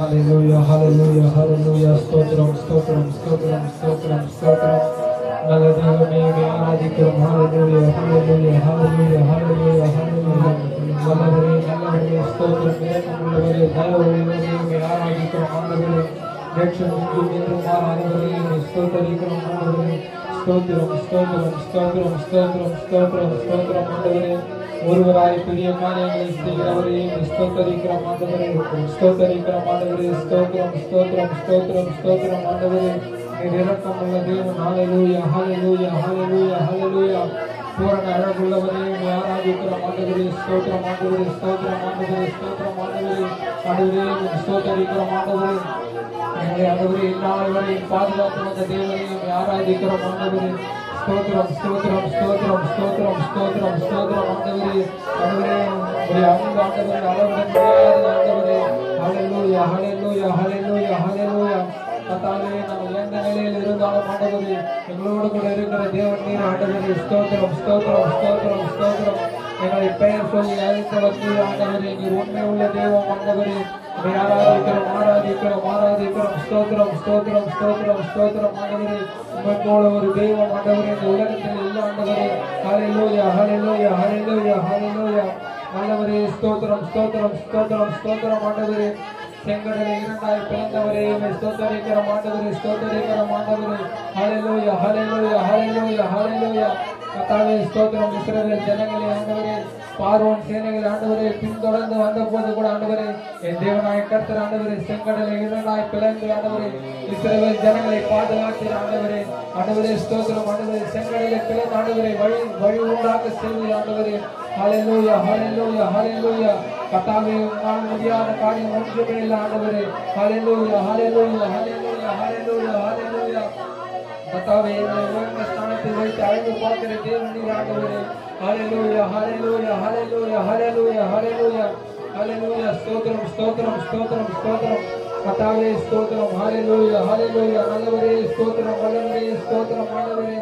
Hallelujah, hallelujah, hallelujah. ஸ்தோத்திரம், ஸ்தோத்திரம், ஸ்தோத்திரம், ஸ்தோத்திரம், ஸ்தோத்திரம். நல்ல தெய்வமே, உம்மை ஆராதிக்கிறோம். Hallelujah, hallelujah, hallelujah, hallelujah, hallelujah. நல்லவரே, நல்லவரே, ஸ்தோத்திரம், இரக்கமுள்ளவரே, தயவுள்ளவரே, உம்மை ஆராதிக்கிறோம். ஆண்டவரே, நேற்றும் இன்றும் என்றும் மாறாதவரே, உம்மை ஸ்தோத்தரிக்கிறோம். ஆண்டவரே, ஸ்தோத்திரம், ஸ்தோத்திரம், ஸ்தோத்திரம், ஸ்தோத்திரம், ஸ்தோத்திரம், ஸ்தோத்திரம், ஆண்டவரே. ஒருவராய் பெரிய காரியங்களை செய்கிறவரே உம்மை ஸ்தோத்தரிக்கிறோம் ஆண்டவரே ஸ்தோத்தரிக்கிறோம் ஆண்டவரே ஸ்தோத்திரம் ஸ்தோத்திரம் ஸ்தோத்திரம் ஸ்தோத்திரம் ஆண்டவரே நீர் இரக்கம் உள்ள தேவன் ஹalleluya ஹalleluya ஹalleluya ஹalleluya பூரண அழகுள்ளவரே உம்மை ஆராதிக்கிறோம் ஆண்டவரே ஸ்தோத்திரம் ஆண்டவரே ஸ்தோத்திரம் ஆண்டவரே ஸ்தோத்திரம் ஆண்டவரே ஆண்டவரே உம்மை ஸ்தோத்தரிக்கிறோம் ஆண்டவரே எங்களை ஆண்டவரே இந்நாள் வரை பாதுகாத்து வந்த தேவனை உம்மை ஆராதிக்கிறோம் ஆண்டவரே ஸ்தோத்திரம் ஸ்தோத்திரம் ஸ்தோத்திரம் ஸ்தோத்திரம் ஸ்தோத்திரம் ஸ்தோத்திரம் ஆண்டவரே ஆண்டவரே உடைய அன்பு ஆண்டவரே அளவிட முடியாத ஆண்டவரே ஹalleluya ஹalleluya ஹalleluya ஹalleluya கர்த்தாவே நாம் எந்த நிலையில் இருந்தாலும் ஆண்டவரே எங்களோடு கூட இருக்கிற தேவன் நீர் ஆண்டவரே ஸ்தோத்திரம் ஸ்தோத்திரம் ஸ்தோத்திரம் ஸ்தோத்திரம் எங்களை பெயர் சொல்லி அழைத்தவர் நீர் ஆண்டவரே நீர் உண்மை உள்ள தெய்வம் ஆண்டவரே உம்மை ஆராதிக்கிறோம் ஆராதிக்கிறோம் ஆராதிக்கிறோம் ஸ்தோத்திரம் ஸ்தோத்திரம் ஸ்தோத்திரம் ஸ்தோத்திரம் ஆண்டவரே உம்மை போல ஒரு தெய்வம் ஆண்டவரே இந்த உலகத்தில் இல்லை ஆண்டவரே ஹalleluya ஹalleluya ஹalleluya ஹalleluya ஆண்டவரே ஸ்தோத்திரம் ஸ்தோத்திரம் ஸ்தோத்திரம் ஸ்தோத்திரம் ஆண்டவரே செங்கடலை இரண்டாய் பிளந்தவரே உம்மை ஸ்தோத்தரிக்கிறோம் ஆண்டவரே ஸ்தோத்தரிக்கிறோம் ஆண்டவரே ஹalleluya ஹalleluya ஹalleluya ஹalleluya கர்த்தாவே ஸ்தோத்திரம் இஸ்ரவேல் ஜனங்களே ஆண்டவரே பார்வோன் சேனைகள் ஆண்டவரே பின்தொடர்ந்து வந்த போது கூட ஆண்டவரே என் தேவனாய் கர்த்தர் ஆண்டவரே செங்கடலை இரண்டாய் பிளந்து ஆண்டவரே இஸ்ரவேல் ஜனங்களை பாதுகாத்து ஆண்டவரே ஆண்டவரே ஸ்தோத்திரம் ஆண்டவரே செங்கடலை பிளந்து ஆண்டவரே வழி வழி உண்டாக்க செய்வது ஆண்டவரே ஹalleluya ஹalleluya ஹalleluya கர்த்தாவே உங்களால் முடியாத காரியம் ஒன்றுமே இல்லை ஆண்டவரே ஹalleluya ஹalleluya ஹalleluya ஹalleluya ஹalleluya கர்த்தாவே என்னை உயர்ந்த ஸ்தானத்தில் வைத்து அழகு பார்க்கிற தேவன் நீர் ஆண்டவரே ஹalleluya ஹalleluya ஹalleluya ஹalleluya ஹalleluya ஹalleluya ஸ்தோத்திரம் ஸ்தோத்திரம் ஸ்தோத்திரம் ஸ்தோத்திரம் கர்த்தாவே ஸ்தோத்திரம் ஹalleluya ஹalleluya நல்லவரே ஸ்தோத்திரம் வல்லவரே ஸ்தோத்திரம் ஆண்டவரே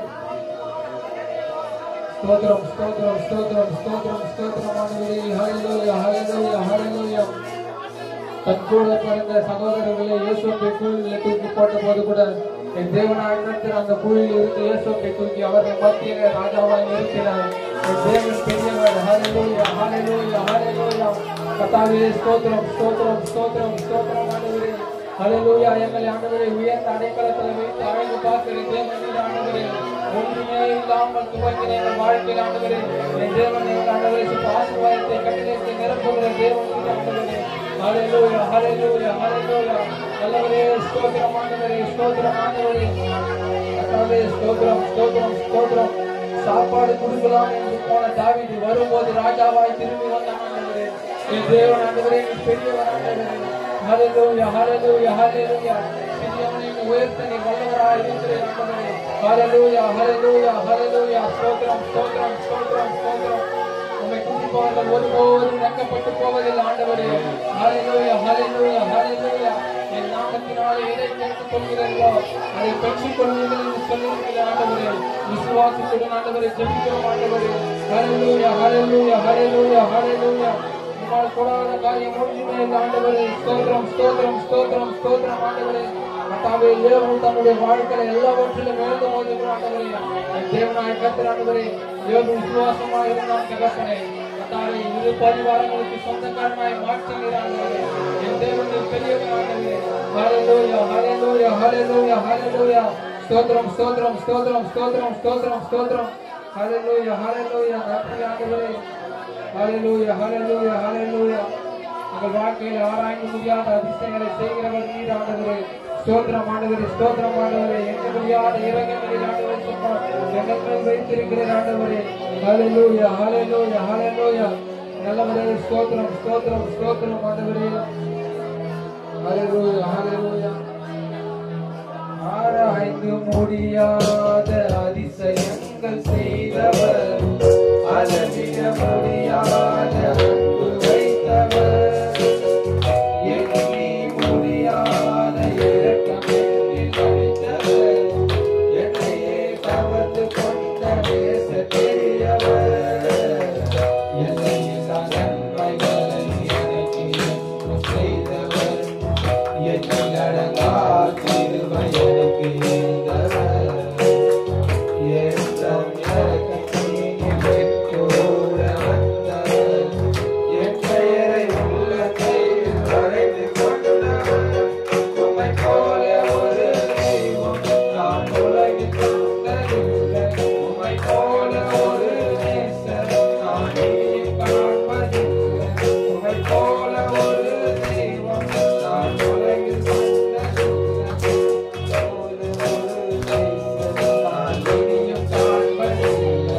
ஸ்தோத்திரம் ஸ்தோத்திரம் ஸ்தோத்திரம் ஸ்தோத்திரம் ஸ்தோத்திரம் ஆண்டவரே ஹalleluya ஹalleluya ஹalleluya தன் கூட பிறந்த சகோதரர்களை இயேசுவை குழியில் தூக்கி போட்ட போது கூட என் தேவனாய் கர்த்தர் அந்த குழியில் இருந்து இயேசுவை தூக்கி அவர்கள் மத்தியிலே ராஜாவாய் நிறுத்தினார் என் தேவன் பெரியவர் ஹalleluya ஹalleluya ஹalleluya கர்த்தாவே ஸ்தோத்திரம் ஸ்தோத்திரம் ஸ்தோத்திரம் ஸ்தோத்திரம் ஆண்டவரே ஹalleluya எங்களை ஆண்டவரே உயர்ந்த அடைக்கலத்தில் வைத்து அழகு பார்க்கிற தேவன் நீர் ஆண்டவரே ஒன்றுமே இல்லாமல் துவங்கின எங்கள் வாழ்க்கையில் ஆண்டவரே என் தேவன் எங்கள் ஆண்டவரே சுத்த ஆசீர்வாதத்தை கட்டிடத்தை நிரப்புகிற தேவன் நீர் ஆண்டவரே ஹalleluya ஹalleluya ஹalleluya நல்லவரே ஸ்தோத்திரம் ஆண்டவரே ஸ்தோத்திரம் ஆண்டவரே கர்த்தாவே ஸ்தோத்திரம் ஸ்தோத்திரம் ஸ்தோத்திரம் சாப்பாடு கொடுக்கலாம் என்று போன தாவீது வரும்போது ராஜாவாய் திரும்பி வந்தான் ஆண்டவரே என் தேவன் ஆண்டவரே நீ பெரியவர் ஆண்டவரே ஹalleluya ஹalleluya ஹalleluya பெரியவனை நீ உயர்த்த நீ வல்லவராய் இருக்கிறீர் ஆண்டவரே ஹalleluya ஹalleluya ஹalleluya ஸ்தோத்திரம் ஸ்தோத்திரம் ஸ்தோத்திரம் ஸ்தோத்திரம் உம்மை துதிப்பவர்கள் ஒருபோதும் வெட்கப்பட்டு போவதில்லை ஆண்டவரே ஹalleluya ஹalleluya ஹalleluya என் நாமத்தினாலே எதை கேட்டுக் கொள்கிறீர்களோ அதை பெற்றுக் கொள்வீர்கள் என்று சொல்லியிருக்கிற ஆண்டவரே விசுவாசத்துடன் ஆண்டவரை ஜெபிக்கிறோம் ஆண்டவரே ஹalleluya ஹalleluya ஹalleluya ஹalleluya உம்மால் கூடாத காரியம் ஒன்றுமே இல்லை ஆண்டவரே ஸ்தோத்திரம் ஸ்தோத்திரம் ஸ்தோத்திரம் ஸ்தோத்திரம் ஆண்டவரே கர்த்தாவே ஏவன் தன்னுடைய வாழ்க்கையில எல்லாவற்றிலும் இழந்த போது கூட ஆண்டவரே என் தேவனாய் கர்த்தர் ஆண்டவரே ஏவன் விசுவாசமாக இருந்தான் தகப்பனே கர்த்தாவே இரு பரிவாரங்களுக்கு சொந்தக்காரனாய் மாற்றுகிறார் ஆண்டவரே என் தேவன் நீ பெரியவர் ஆண்டவரே ஹalleluya ஹalleluya ஹalleluya ஹalleluya ஸ்தோத்திரம் ஸ்தோத்திரம் ஸ்தோத்திரம் ஸ்தோத்திரம் ஸ்தோத்திரம் ஸ்தோத்திரம் ஹalleluya ஹalleluya நன்றி ஆண்டவரே ஹalleluya ஹalleluya ஹalleluya உங்கள் வாழ்க்கையில் ஆராய்ந்து முடியாத அதிசயங்களை செய்கிறவர் நீர் ஆண்டவரே ஸ்தோத்திரம் ஆண்டவரே ஸ்தோத்திரம் ஆண்டவரே எண்ண முடியாத இறங்கங்களில் ஆண்டவரே சொன்னார் எங்கள் மேல் வைத்திருக்கிற ஆண்டவரே ஹalleluya ஹalleluya ஹalleluya நல்லவரே ஸ்தோத்திரம் ஸ்தோத்திரம் ஸ்தோத்திரம் ஆண்டவரே ஹalleluya ஹalleluya ஆராய்ந்து முடியாத அதிசயங்கள் செய்தவர் அளவிட முடியாத அன்பு வைத்தவர் எண்ணி முடியாத இரக்கம் என்னில் அளித்தவர் என்னையே கவர்ந்து கொண்ட நேச பெரியவர் எல்லையில்லா நன்மைகளை எனக்கு என்றும் செய்தவர் எண்ணிலடங்கா கிருபை எனக்கு ஈந்தவர். என்றும் எனக்கு நீங்கிக் கூட வந்தவர். என் பெயரை உள்ளத்தில் வரைந்து கொண்டவர். உம்மைப் போல ஒரு தெய்வம் நான் உலகில் கண்டதில்லை. உம்மைப் போல ஒரு நேசர் நான் இனியும் காண்பதில்லை. உம்மைப் போல ஒரு தெய்வம் நான் உலகில் கண்டதில்லை. ஒரு ஒரு நேசர் நான் இனியும் காண்பதில்லை.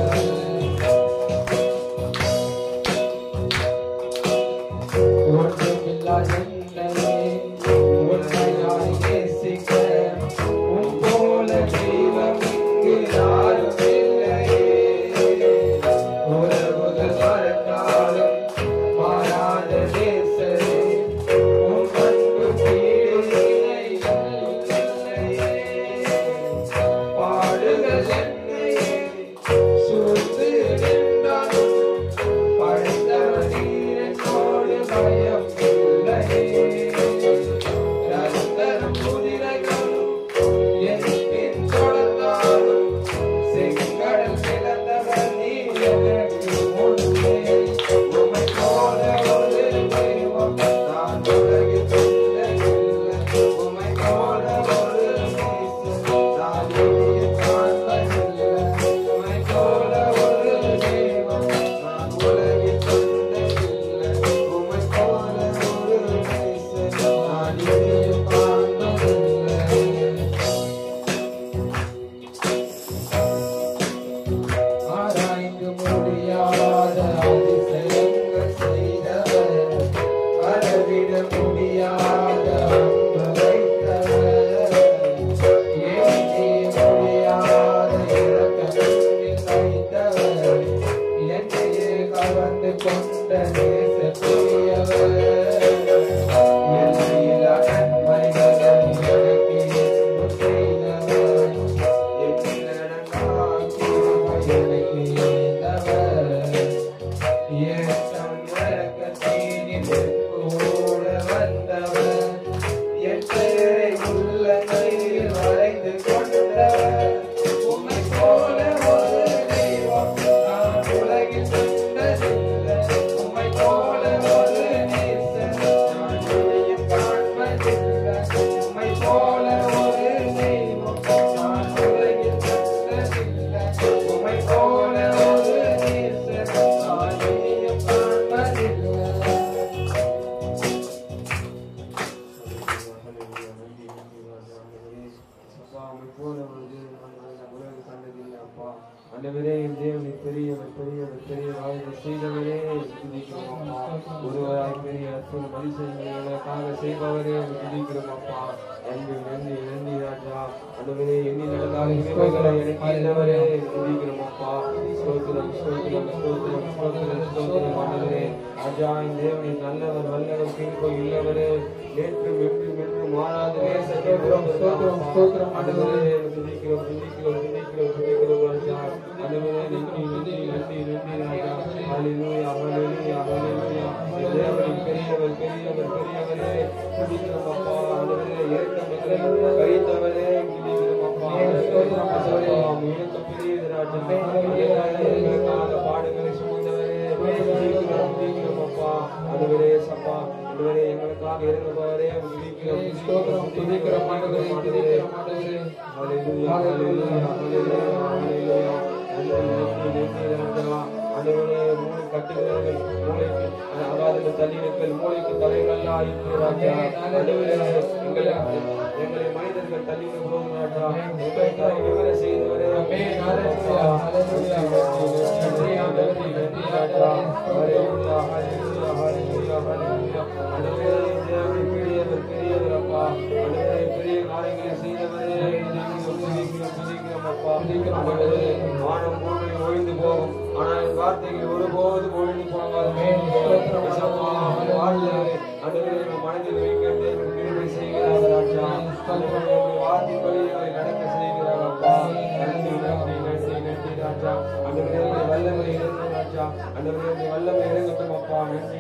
ஒன்றுமில்லா என்னையே உண்மையாய் நேசிக்க உன் போல தெய்வம் இங்கு யாரும் இல்லையே. உறவுகள் மறந்தாலும் மாறாத நேசரே, உன் அன்பு கீழே இல்லையே. பாடுகள் என்னையே சூழ்ந்து நின்றாலும் படைத்தவர் நீரத்தோடு பயம் இல்லையே. ரத்தரும் குதிரைகளும் என் பின் தொடர்ந்தாலும் செங்கடல் பிளந்தவர் நீ எனக்கு முன்னே. உம்மைப் போல ஒரு தெய்வம் நான் உலகில் கண்டதில்லை. உம்மைப் போல ஒரு நேசர் நான் இனியும் காண்பதில்லை. உம்மைப் போல ஒரு தெய்வம் நான் உலகில் கண்டதில்லை. உம்மைப் போல ஒரு நேசர் நான் இனியும் காண்பதில்லை. ஆராய்ந்து முடியாத அதிசயங்கள் செய்தவர் அளவிட முடியாத அன்பு வைத்தவர் எண்ணி முடியாத இரக்கத்தில் வைத்தவர் என்னையே கவர்ந்து கொண்ட நேசத்துரியவர் எல்லையில்லா நன்மைகளை எனக்கு இன்பு செய்தவர் எண்ணிலடங்கா கிருபை எனக்கு ஈந்தவர். ஏற்றம் இரக்கத்தினில் கூட வந்தவர். என் பெயரை உள்ளங்கையில் வரைந்து கொண்டவர். உம்மைப் போல ஒரு தெய்வம் நான் உலகில் கண்டதில்லை. உம்மைப் போல ஒரு நேசர் நான் இனியும் காண்பதில்லை. உம்மைப் போல ஒரு தெய்வம் நான் உலகில் கண்டதில்லை. உம்மைப் போல ஒரு நேசர் நான் இனியும் காண்பதில்லை. ஆண்டவரே என் தேவனை பெரியவர் பெரியவர் பெரியவர் செய்தவரே துதிக்கிறோம் அப்பா ஒருவராய் பெரிய அற்புதம் அதிசயங்களுக்காக செய்பவரே துதிக்கிறோம் அப்பா நன்றி நன்றி நன்றி ராஜா ஆண்டவரே எண்ணி நடந்தால் இவைகளை எனக்கு இருந்தவரே துதிக்கிறோம் அப்பா ஸ்தோத்திரம் ஸ்தோத்திரம் ஸ்தோத்திரம் ஸ்தோத்திரம் ஸ்தோத்திரம் ஆண்டவரே ராஜா என் தேவனை நல்லவர் வல்லவர் கிருபை உள்ளவரே நேற்றும் என்றும் என்றும் மாறாதவே ஸ்தோத்திரம், ஸ்தோத்திரம், ஸ்தோத்திரம், ஆண்டவரே துதிக்கிறோம் துதிக்கிறோம் துதிக்கிறோம் துதிக்கிறோம் ராஜா ஆண்டவரே நன்றி நன்றி நன்றி நன்றி ராஜா ஹalleluya ஹalleluya ஹalleluya தேவனை பெரியவர் பெரியவர் பெரியவரே துதிக்கிறோம் அப்பா ஆண்டவரே இரக்கம் எங்களை கரித்தவரே துதிக்கிறோம் அப்பா ஸ்தோத்திரம், ஆண்டவரே. முயற்சி பெரியது ராஜா எங்களுக்காக பாடுகளை சுமந்தவரே துதிக்கிறோம் துதிக்கிறோம் அப்பா ஆண்டவரே சப்பா ஆண்டவரே எங்களுக்காக இறங்குபவரே துதிக்கிறோம் ஸ்தோத்திரம் துதிக்கிறோம் ஆண்டவரே துதிக்கிறோம் ஆண்டவரே ஹalleluya ஹalleluya ஹalleluya ஹalleluya நன்றி நன்றி நன்றி ராஜா ஆண்டவரே மூளை கட்டுகிறவர்கள் மூளைக்கு அகாதங்கள் தள்ளினர்கள் மூளைக்கு தலைகளெல்லாம் ஆயிற்று ராஜா ஆண்டவரே எங்களை எங்களை மனிதர்கள் தள்ளின போதும் ராஜா எங்களை தலை நிமிர செய்தவரே ஆமென். ஹalleluya, ஹalleluya. நன்றி ஆண்டவரே, நன்றி ராஜா ஆண்டவரே. ஹalleluya ஹalleluya ஹalleluya ஹalleluya ஆண்டவரே தேவனே பெரியவர் பெரியவர் அப்பா ஆண்டவரே பெரிய காரியங்களை செய்தவரே துதிக்கிறோம் துதிக்கிறோம் துதிக்கிறோம் அப்பா ஆண்டவரே வானம் பூமி ஒழிந்து போகும் ஆனால் என் வார்த்தைகள் ஒருபோதும் ஒழிந்து போகாது ஆமென். ஸ்தோத்திரம், இயேசுவா, ஆண்டவரே. வாழ்ந்தவரே, ஆண்டவரே, உங்கள் மனதில் வைக்க தேவன் கிருபை செய்கிறார் ராஜா ஆண்டவரே, உங்கள் வார்த்தைப்படி எங்களை நடக்க செய்கிறார் அப்பா நன்றி நன்றி நன்றி நன்றி ராஜா ஆண்டவரே உங்கள் வல்லமை இறங்கும் ராஜா ஆண்டவரே உங்கள் வல்லமை இறங்கட்டும் அப்பா நன்றி நன்றி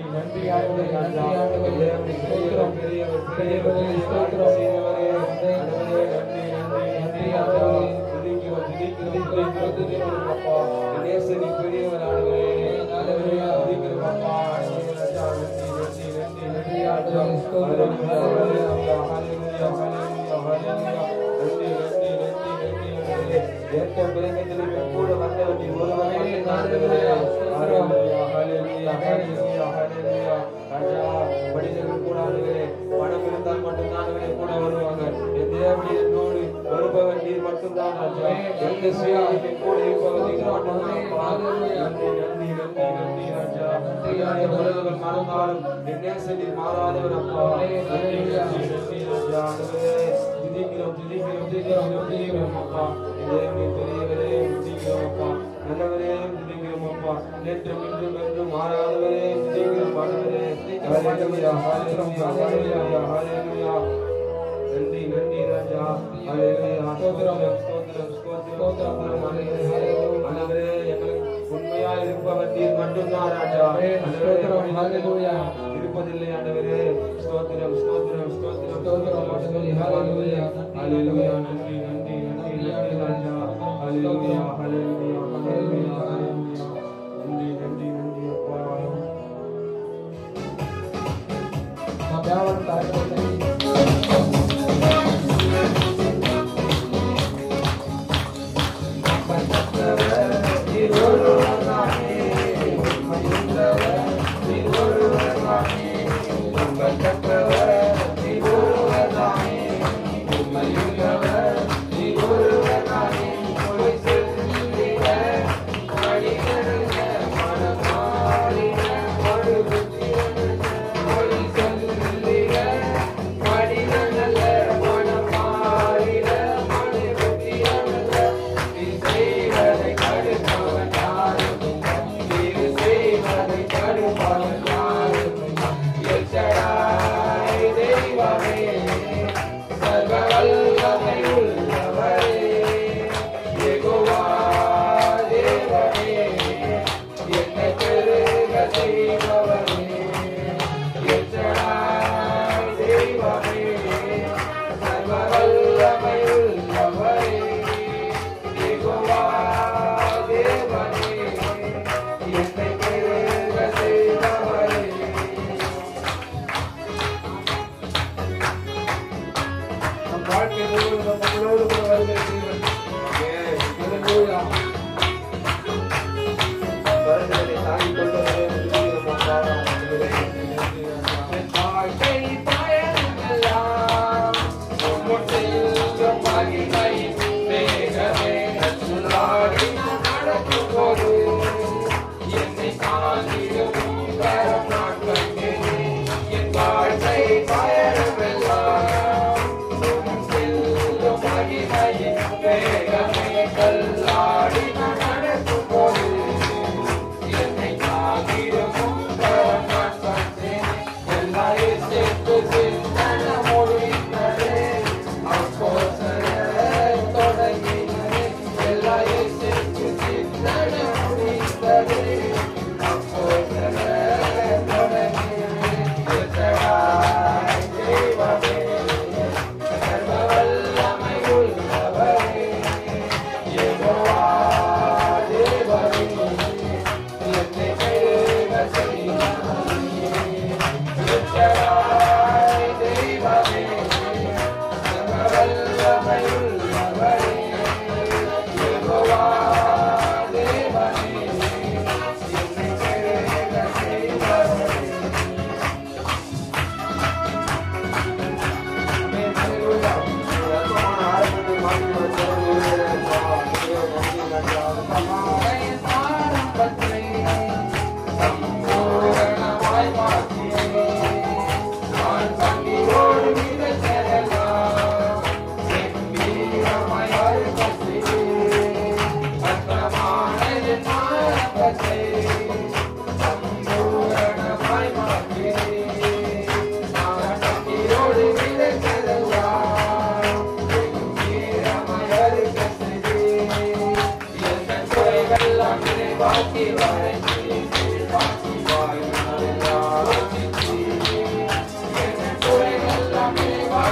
நன்றி ஆண்டவரே நன்றி ஆண்டவரே ஸ்தோத்திரம் பெரியவர் பெரியவர் ஸ்தோத்திரம் செய்தவரே ஆண்டவரே நன்றி நன்றி நன்றி ஆண்டவரே துதிக்கிறோம் துதிக்கிறோம் துதிக்கிறோம் அப்பா நேசனி பெரியவர் ஆண்டவரே ஆண்டவரே துதிக்கிறோம் அப்பா ஆண்டவரே ராஜா நன்றி நன்றி நன்றி நன்றி ஆண்டவரே ஸ்தோத்திரம் ஹalleluya ஹalleluya ஹalleluya ஹalleluya நன்றி நன்றி நன்றி நன்றி ஆண்டவரே ஏற்ற பிறந்ததிலே கூட வந்தவர் நீ ஒருவரே ஆண்டவரே ஹalleluya ஹalleluya ஹalleluya ஹalleluya ராஜா மனிதர்கள் கூட ஆண்டவரே பணம் இருந்தால் மட்டும்தான் ஆண்டவரே கூட வருவாங்க என் தேவனே என்னோடு வருபவன் நீர் மட்டும்தான் ராஜா எந்த சுயாதிக்கு கூட இருப்பவர் நீர் மட்டும்தான் அப்பா. நன்றி நன்றி நன்றி நன்றி ராஜா ஐயாயிரம் உலகங்கள் மறந்தாலும் என் நேசம் நீர் மாறாதவர் அப்பா நன்றி நன்றி நன்றி ராஜா ஆண்டவரே துதிக்கிறோம் துதிக்கிறோம் துதிக்கிறோம் துதிக்கிறோம் அப்பா என் தேவனே பெரியவரே துதிக்கிறோம் அப்பா நல்லவரே துதிக்கிறோம் அப்பா நேற்றும் இன்றும் என்றும் மாறாதவரே துதிக்கிறோம் ஆண்டவரே ஹalleluya ஹalleluya ஹalleluya ஹalleluya நன்றி நன்றி ராஜா ஹalleluya ஸ்தோத்திரம் ஸ்தோத்திரம் ஸ்தோத்திரம் ஸ்தோத்திரம் ஆண்டவரே எங்களுக்கு உண்மையா இருப்பவர் நீர் மட்டும்தான் ராஜா ஸ்தோத்திரம், ஹalleluya. இருப்பதில்லை ஆண்டவரே ஸ்தோத்திரம் ஸ்தோத்திரம் ஸ்தோத்திரம் ஸ்தோத்திரம், ஆண்டவரே, ஹalleluya. ஹalleluya நன்றி நன்றி நன்றி நன்றி ராஜா ஹalleluya ஹalleluya ஹalleluya ஹalleluya நன்றி நன்றி நன்றி அப்பா நாம் யாவரும் தாழ்மையை நம் வாழ்க்கையோடு நம்மளோடு கூட வருகிற தேவன் ஹalleluya வருகிறதை தாங்கிக் கொள்வதே துதிக்கிறோம் அப்பா ஆண்டவரே நன்றி ராஜா என் வாழ்க்கை பயணமெல்லாம் உம்முட்டையும் மகிமை வேகமே நச்சுள்ளாடி நான் நடக்கும்போது என்னை தாங்கிடும் கரம் நான் கண்டேன். என் வாழ்க்கை பயணமெல்லாம் உம் செல்லும்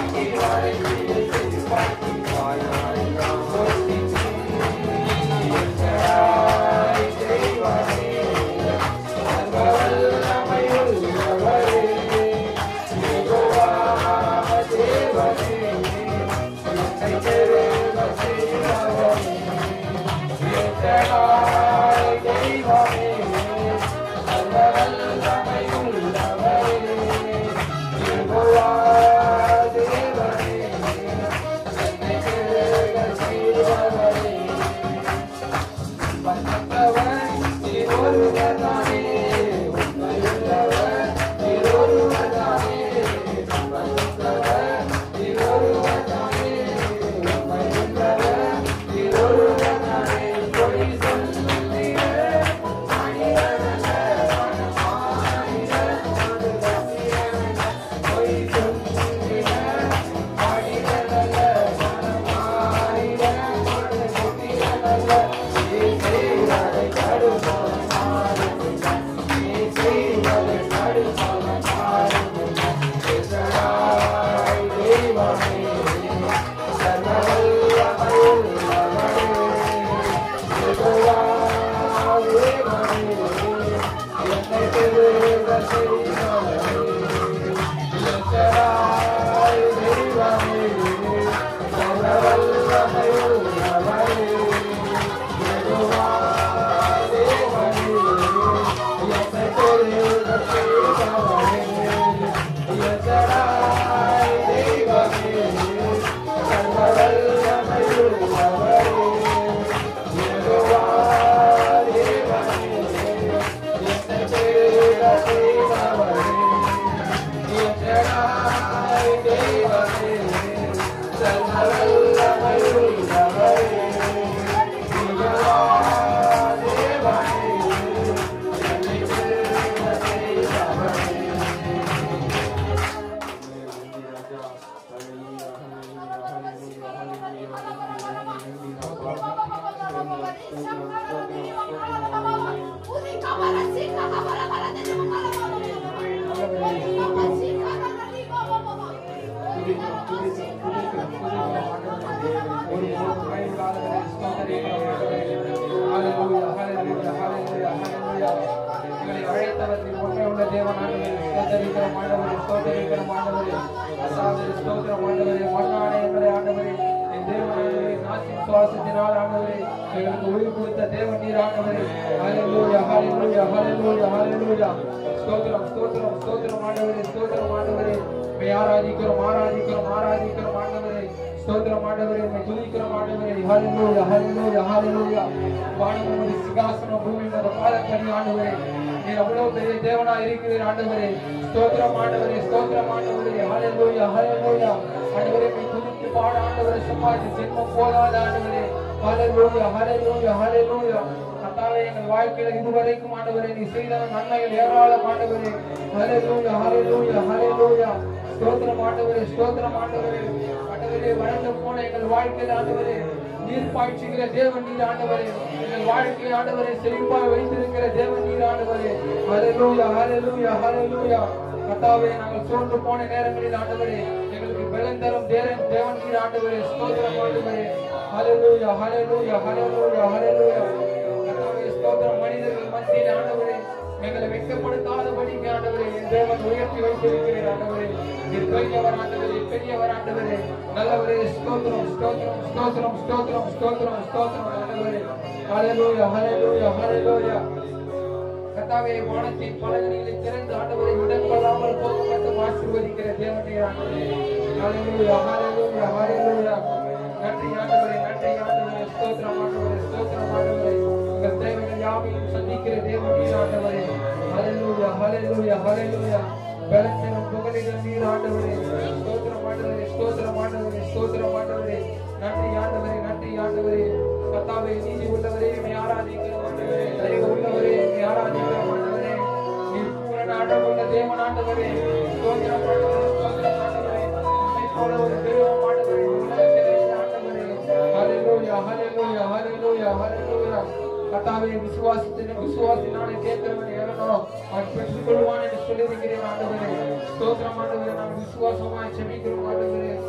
எங்களுக்கு உயிர் கொடுத்த தேவன் நீர் ஆண்டவரே ஹalleluya ஹalleluya ஹalleluya ஹalleluya ஸ்தோத்திரம் ஸ்தோத்திரம் ஸ்தோத்திரம் ஆண்டவரே ஸ்தோத்திரம் ஆண்டவரே மே ஆராதிக்கிறோம் ஆராதிக்கிறோம் ஆராதிக்கிறோம் ஆண்டவரே ஸ்தோத்திரம் ஆண்டவரே மே துதிக்கிறோம் ஆண்டவரே ஹalleluya ஹalleluya ஹalleluya வானமும் சிங்காசனம் பூமி மத பாதக்கடி ஆண்டவரே நீர் அவ்வளவு பெரிய தேவனா இருக்கிறீர் ஆண்டவரே ஸ்தோத்திரம் ஆண்டவரே ஸ்தோத்திரம் ஆண்டவரே ஹalleluya ஹalleluya ஆண்டவரே மே துதித்து பாட ஆண்டவரே சும்மா இந்த ஜென்மம் போதாத ஆண்டவரே ஹalleluya ஹalleluya ஹalleluya கர்த்தாவே எங்கள் வாழ்க்கையில இதுவரைக்கும் ஆண்டவரே நீ செய்த நன்மைகள் ஏராளம் ஆண்டவரே ஹalleluya ஹalleluya ஹalleluya ஸ்தோத்திரம் ஆண்டவரே ஸ்தோத்திரம் ஆண்டவரே ஆண்டவரே வளர்ந்து போன எங்கள் வாழ்க்கையில ஆண்டவரே நீர் பாய்ச்சுகிற தேவன் நீர் ஆண்டவரே எங்கள் வாழ்க்கை ஆண்டவரே செழிப்பாய் வைத்திருக்கிற தேவன் நீர் ஆண்டவரே ஹalleluya ஹalleluya ஹalleluya கர்த்தாவே நாங்கள் சோர்ந்து போன நேரங்களில் ஆண்டவரே எங்களுக்கு பலன் தரும் தேவன் தேவன் நீர் ஆண்டவரே ஸ்தோத்திரம் ஆண்டவரே ஹalleluya ஹalleluya ஹalleluya ஹalleluya கர்த்தாவே ஸ்தோத்திரம் மனிதர்கள் மத்தியில் ஆண்டவரே எங்களை வெட்கப்படுத்தாதபடிக்கு ஆண்டவரே என் தேவன் உயர்த்தி வைத்திருக்கிறேன் ஆண்டவரே நீர் பெரியவர் ஆண்டவரே பெரியவர் ஆண்டவரே நல்லவரே ஸ்தோத்திரம் ஸ்தோத்திரம் ஸ்தோத்திரம் ஸ்தோத்திரம் ஸ்தோத்திரம் ஸ்தோத்திரம் ஆண்டவரே ஹalleluya ஹalleluya ஹalleluya கர்த்தாவே வானத்தின் பலகணிகளை திறந்து ஆண்டவரை உடன் கொள்ளாமல் போக மட்டும் ஆசீர்வதிக்கிற தேவனே ஆண்டவரே ஹalleluya ஹalleluya ஹalleluya நன்றி ஆண்டவரே நன்றி ஆண்டவரே ஸ்தோத்திரம் ஆண்டவரே ஸ்தோத்திரம் ஆண்டவரே உங்கள் தேவைகள் யாவையும் சந்திக்கிற தேவனே ஆண்டவரே ஹalleluya ஹalleluya ஹalleluya பலத்திலும் புகழிலும் நீர் ஆண்டவரே ஸ்தோத்திரம் ஆண்டவரே ஸ்தோத்திரம் ஆண்டவரே ஸ்தோத்திரம் ஆண்டவரே நன்றி ஆண்டவரே நன்றி ஆண்டவரே கர்த்தாவே நீதி உள்ளவரே உம்மை ஆராதிக்கிறோம் ஆண்டவரே தயவு உள்ளவரே உம்மை ஆராதிக்கிறோம் ஆண்டவரே நீர் பூரண ஆண்டவருள்ள தேவன் ஆண்டவரே ஸ்தோத்திரம் ஆண்டவரே ஸ்தோத்திரம் ஆண்டவரே உம்மை போல ஒரு தெய்வம் ஆண்டவரே உலகத்திலே இல்லை ஆண்டவரே ஹalleluya ஹalleluya ஹalleluya ஹalleluya கர்த்தாவே விசுவாசத்தின் விசுவாசினாலே கேட்கிறவன் எவனோ அவன் பெற்றுக்கொள்வான் என்று சொல்லியிருக்கிறேன் ஆண்டவரே ஸ்தோத்திரம் ஆண்டவரே நான் விசுவாசமாய் செபிக்கிறோம் ஆண்டவரே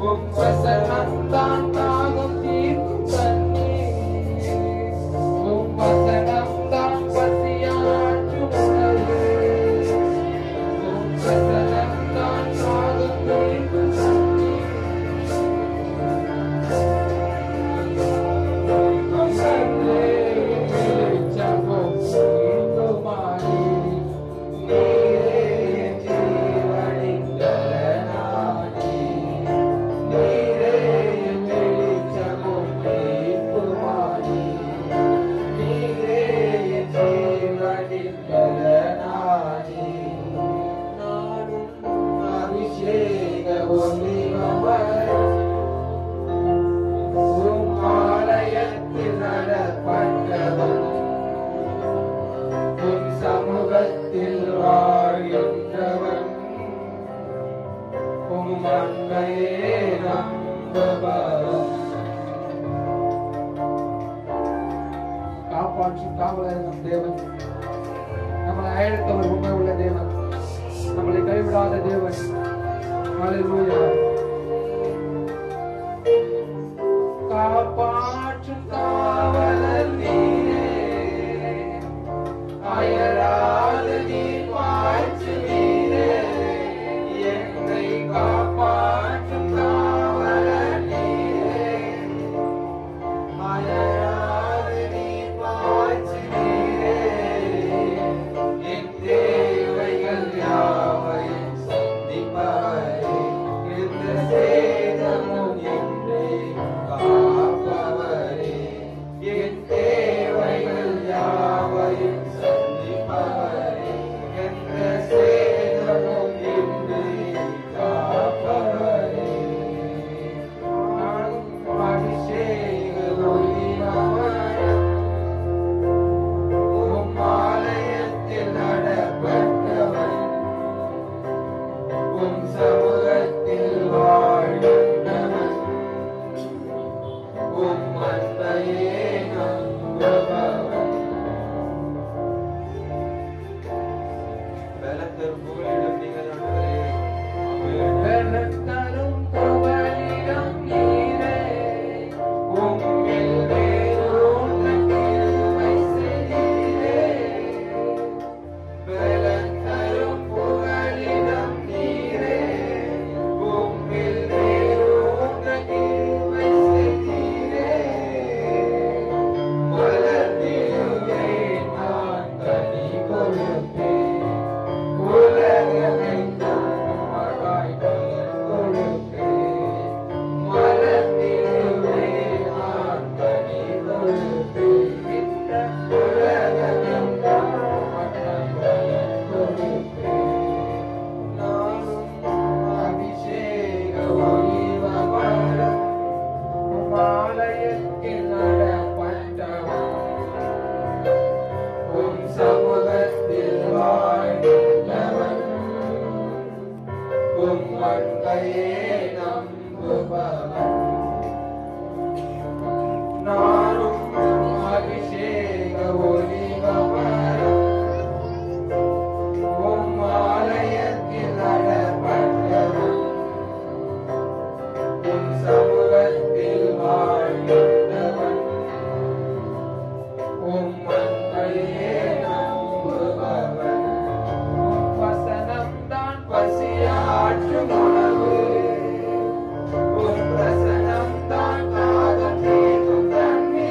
உம் வசனம்தான் தாகம் தீர்க்கும் தண்ணீர் உம் வசனம்தான் பசியாற்றும் உணவு உம் வசனம்தான் தாகம் தீர்க்கும் தண்ணீர் அபிஷேக ஒளிவவர் உம் ஆலயத்தில் நடப்பட்டவன் உம் சமூகத்தில் வாழ்கின்றவன் உம் அன்பையே நம்புபவன் காப்பாற்றும் காவலர் நம் தேவன் நம்மளை அழைத்தவர் உண்மை உள்ள தேவன் நம்மளை கைவிடாத தேவன் Hallelujah. காப்பாற்றும் காவலர் நீரே அயராது நீ பாய்ச்சு நீரே என்னை காப்பாற்றும் காவலர் நீரே அயராது நீ பாய்ச்சு நீரே என் தேவைகள் யாவையும் சந்திப்பவரே எந்த சேதமும் என்னை காப்பவரே என் தேவைகள் யாவையும் சந்திப்பவரே எந்த சேதமும் என்னை காப்பவரே நானும் அபிஷேக ஒளிமயம் உம் ஆலயத்தில் நடப்பட்டவன் உம் சமூகத்தில் வாழ்கின்றவன் உம் அன்பையே நம்புபவன் பலத்தரும் புகழிடம் நீங்கள் ஆண்டவரே. ஆமென். வெள்ளத்தரும் புகலிடம் நீரே உம்மில் வேரூன்ற கிருபை செய்தீரே வெள்ளத்தரும் புகலிடம் நீரே உம்மில் வேரூன்ற கிருபை செய்தீரே மலர்ந்திடுவே நான் கனி கொடுப்பேன் உலகமெங்கும் மழாய் நீர் கொடுப்பேன். மலர்ந்திடுவே நான் கனி கொடுப்பேன். இந்த உலகமெங்கும் மழாய் நீர் கொடுப்பேன். நானும் அபிஷேக ஒளிவமரம் உமாலயத்தில் நடப்பட்டவன் உம் சமூகத்தில் வாழ்கின்றவன் உம் அன்பையே நம்புபவன் நானும் அபிஷேக ஒளிவமரம் உம் ஆலயத்தில் நடப்பட்டவன் உம் சமூகத்தில் வாழ்கின்றவன் உம் அன்பையே நம்புபவன் உம் வசனம்தான் பசியாற்றும் உணவு உம் பிரசனம்தான் தாகம் தீர்க்கும் தண்ணீர்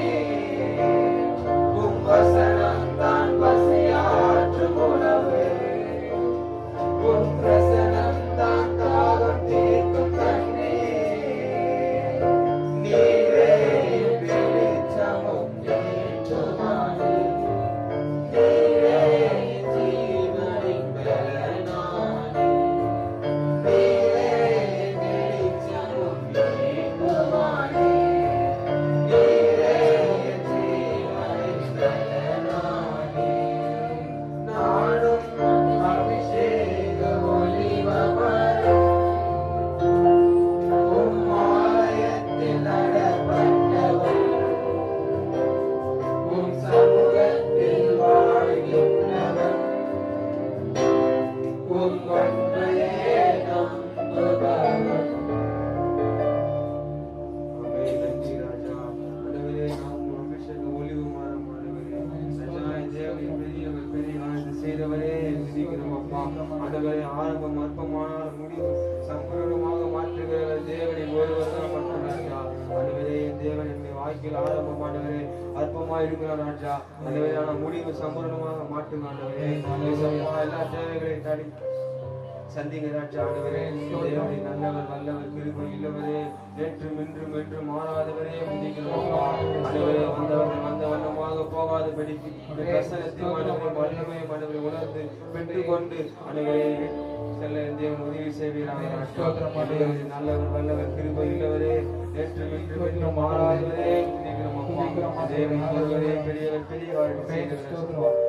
வேண்டுமானால் முடிவு சம்பூர்ணமாக மாற்றுகிற தேவனின் ஒருவர் தான் மட்டும் ராஜா அதுவரே என் தேவன் என்னை வாழ்க்கையில் ஆரம்பமானவரே அற்பமா இருக்கிறார் ராஜா அதுவரை நான் முடிவு சம்பூர்ணமாக மாற்றுங்க ஆண்டவரே இயேசுப்பா, எல்லா தேவைகளையும் தடி சந்திங்க ராஜா ஆண்டவரே தேவனை நல்லவர் வல்லவர் கிருபை இல்லவரே நேற்றும் இன்றும் என்றும் மாறாதவரே முந்திக்கிறோம் ஆண்டவரே வந்தவர்கள் வந்த வண்ணமாக போகாதபடிக்கு இந்த பிரசனத்தை ஆண்டவரை வல்லமை ஆண்டவரை உணர்ந்து பெற்றுக்கொண்டு ஆண்டவரே செல்ல என் தேவன் உதவி செய்வீராக ராஜா. ஆண்டவரே, நல்லவர் வல்லவர் கிருபை இல்லவரே நேற்றும் இன்றும் என்றும் மாறாதவரே முந்திக்கிறோம் அப்பா. தேவன் ஒருவரே பெரியவர் பெரியவர் செய்கிறவர்